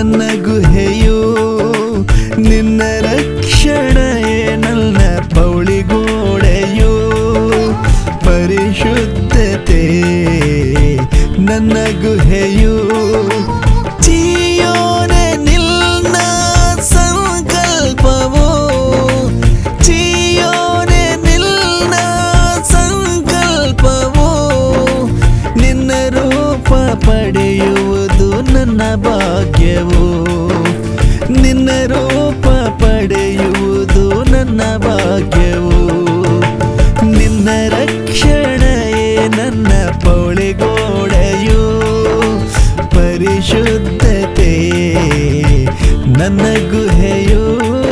ನನ್ನ ಗುಹೆಯು ನಿನ್ನ ರಕ್ಷಣೆಯೇ ನನ್ನ ಪೌಳಿಗೋಡೆಯು ಪರಿಶುದ್ಧತೆ ನನ್ನ ಗುಹೆಯು ಚೀಯೋನೆ ನಿನ್ನ ಸಂಕಲ್ಪವು ಚೀಯೋನೆ ನಿನ್ನ ಸಂಕಲ್ಪವು ನಿನ್ನ ರೂಪ ಪಡೆಯುವುದು ನನ್ನ ಭಾಗ್ಯವು ನಿನ್ನ ರೂಪ ಪಡೆಯುವುದು ನನ್ನ ಭಾಗ್ಯವು ನಿನ್ನ ರಕ್ಷಣೆಯೇ ನನ್ನ ಪೌಳಿಗೋಡೆಯು ಪರಿಶುದ್ಧತೆ ನನ್ನ ಗುಹೆಯು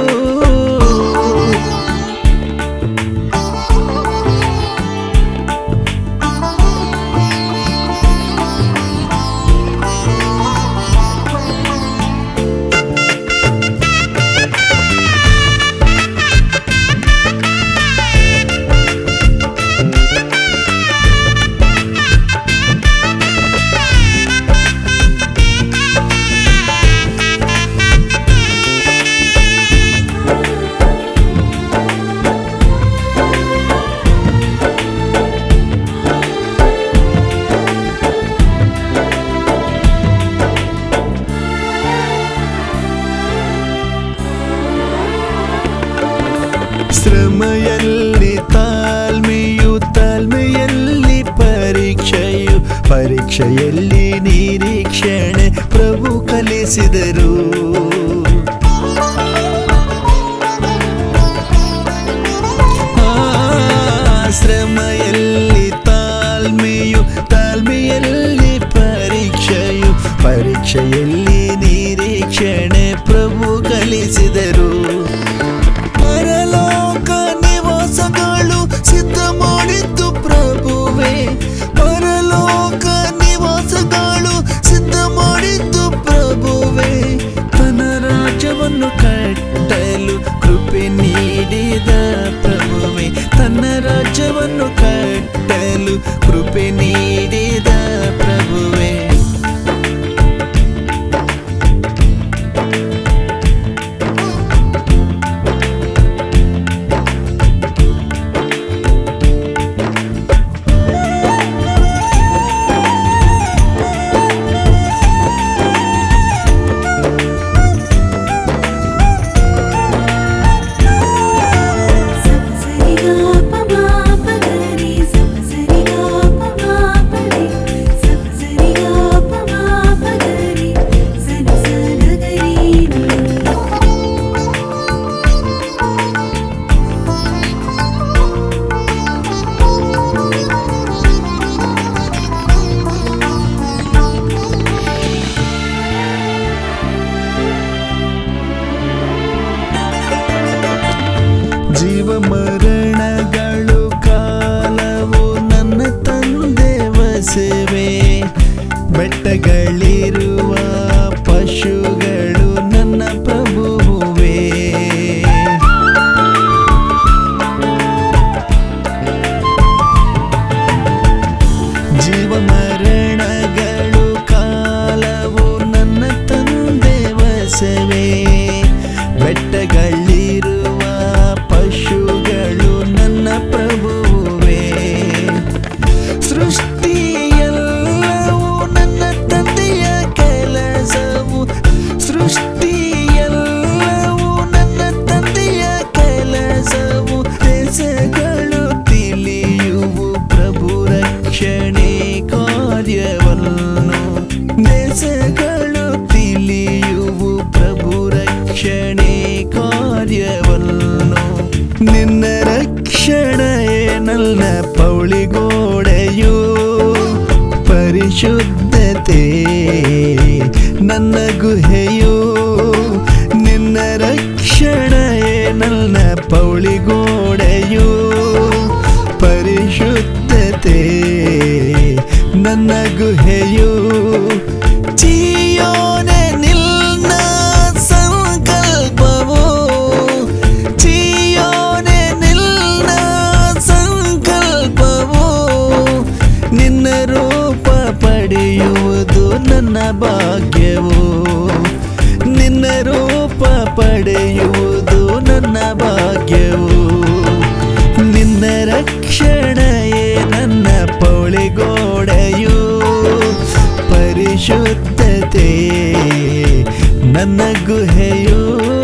ಶ್ರಮೆಯಲ್ಲಿ ತಾಳ್ಮೆಯು ತಾಳ್ಮೆಯಲ್ಲಿ ಪರೀಕ್ಷೆಯು ಪರೀಕ್ಷೆಯಲ್ಲಿ ನಿರೀಕ್ಷಣೆ ಪ್ರಭು ಕಲಿಸಿದರು ಆ, ಶ್ರಮೆಯಲ್ಲಿ ತಾಳ್ಮೆಯು ತಾಳ್ಮೆಯಲ್ಲಿ ಪರೀಕ್ಷೆಯು ಪರೀಕ್ಷೆಯಲ್ಲಿ ನಿರೀಕ್ಷಣೆ ಪ್ರಭು ಕಲಿಸಿದರು ಪರಲೋಕ ನಿವಾಸಗಳು ಸಿದ್ಧ ಮಾಡಿದ್ದು ಪ್ರಭುವೇ ಪರಲೋಕ ನಿವಾಸಗಳು ಸಿದ್ಧ ಮಾಡಿದ್ದು ಪ್ರಭುವೇ ತನ್ನ ರಾಜ್ಯವನ್ನು ಕಟ್ಟಲು ಕೃಪೆ ನೀಡಿದ ಪ್ರಭುವೇ ತನ್ನ ರಾಜ್ಯವನ್ನು ಕಟ್ಟಲು ಕೃಪೆ ನೀಡಿದ ಪ್ರಭುವೇ ಸಪಸರಿ ಗಾಪ ಮಾಪ ಗರಿ ಸಪಸರಿ ಗಾಪ ಮಾಪ ರಿ ಸಪಸರಿ ಗಾಪ ಮಾಪ ಗರಿ ಸನ ಸನ ಗರಿ ಜೀವ ಮರಣಗಳು ಕಾಲವು ನನ್ನ ತಂದೆ ವಸವೆ ಬೆಟ್ಟಗಳಿರುವ ಪಶುಗಳು ನನ್ನ ಪ್ರಭುವೇ ಜೀವ ಮರಣಗಳು ಕಾಲವು ನನ್ನ ತಂದೆ ವಸವೇ ಬೆಟ್ಟಗಳಿರುವ ಪಶುಗಳು ನನ್ನ ಪ್ರಭುವೇ ಸೃಷ್ಟಿಯೆಲ್ಲವೂ ನನ್ನ ತಂದೆಯ ಕೆಲಸವು ಸೃಷ್ಟಿಯೆಲ್ಲವೂ ನನ್ನ ತಂದೆಯ ಕೆಲಸವು ದೇಶಗಳು ತಿಳಿಯುವು ಪ್ರಭು ರಕ್ಷಣೆ ಕಾರ್ಯವನ್ನು ದೇಶಗಳು ತಿಳಿಯುವು ಪ್ರಭು ರಕ್ಷಣೆ ಕಾರ್ಯವನ್ನು ನಿನ್ನ ರಕ್ಷಣೆಯೇ ನನ್ನ ಪೌಳಿಗೋಡೆಯು ಪರಿಶುದ್ಧತೆ ನನ್ನ ಗುಹೆಯು ನಿನ್ನ ರಕ್ಷಣೆಯೇ ನನ್ನ ಪೌಳಿಗೋಡೆಯು ಪರಿಶುದ್ಧತೆ ನನ್ನ ಗುಹೆಯು ಚೀಯೋನೆ ನಿನ್ನ ಸಂಕಲ್ಪವು ಚೀಯೋನೆ ನಿನ್ನ ಸಂಕಲ್ಪವು ನಿನ್ನ ರೂಪ ಪಡೆಯುವುದು ನನ್ನ ಭಾಗ್ಯವು ಪಡೆಯುವುದು ನನ್ನ ಭಾಗ್ಯವು ನಿನ್ನ ರಕ್ಷಣೆಯೇ ನನ್ನ ಪೌಳಿಗೋಡೆಯು ಪರಿಶುದ್ಧತೆ ನನ್ನ ಗುಹೆಯು